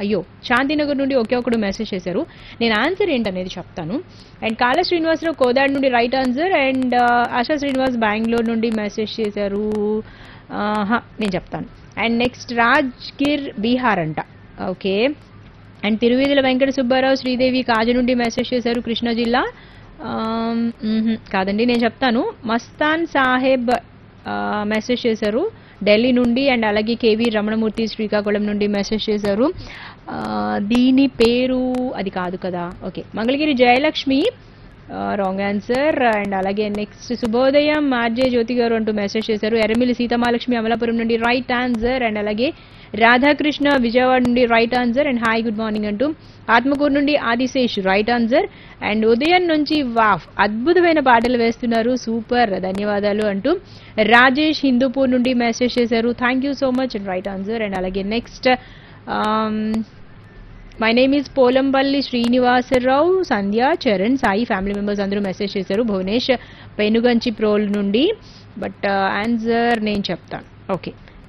అయ్యో శాంతినగర్ నుండి ఒకే ఒకడు మెసేజ్ చేశారు నేను ఆన్సర్ ఏంటనేది చెప్తాను అండ్ కాళ శ్రీనివాసరావు కోదాడ్ నుండి right answer and Asha Srinivas Bengaluru నుండి మెసేజ్ చేశారు ఆహా, నేను చెప్తాను అండ్ నెక్స్ట్ రాజ్గిర్ బీహార్ అంట ఓకే అండ్ తిరువీధుల వెంకట సుబ్బారావు శ్రీదేవి కాజు నుండి మెసేజ్ చేశారు కృష్ణా జిల్లా ఆమ్, మ్మ్హ్, కాదండి నేను చెప్తాను మస్తాన్ సాహెబ్ ఆ, మెసేజ్ చేశారు ఢిల్లీ నుండి అండ్ అలాగే కేవీ రమణమూర్తి శ్రీకాకుళం నుండి మెసేజ్ చేశారు ఆ, దీని పేరు అది కాదు కదా okay Mangalagiri Jayalakshmi wrong answer and అలాగే నెక్స్ట్ శుభోదయం ఆర్జే జ్యోతి గారు అంటూ మెసేజ్ చేశారు ఎర్రమిల్లి సీతమాలక్ష్మి అమలాపురం నుండి రైట్ ఆన్సర్ అండ్ అలాగే రాధాకృష్ణ విజయవాడ నుండి right answer and hi good morning అంటూ ఆత్మకూరు నుండి ఆదిశేష్ రైట్ ఆన్సర్ అండ్ ఉదయం నుంచి వాఫ్ అద్భుతమైన పాటలు వేస్తున్నారు సూపర్ ధన్యవాదాలు అంటూ రాజేష్ హిందూపూర్ నుండి మెసేజ్ చేశారు thank you so much right answer and అలాగే next my name is Polampalli Srinivasarao Sandhya Charan Sai family members అందరూ మెసేజ్ చేశారు భువనేష్ పెనుగంచి ప్రోల్ నుండి బట్ ఆన్సర్ నేను చెప్తాను ఓకే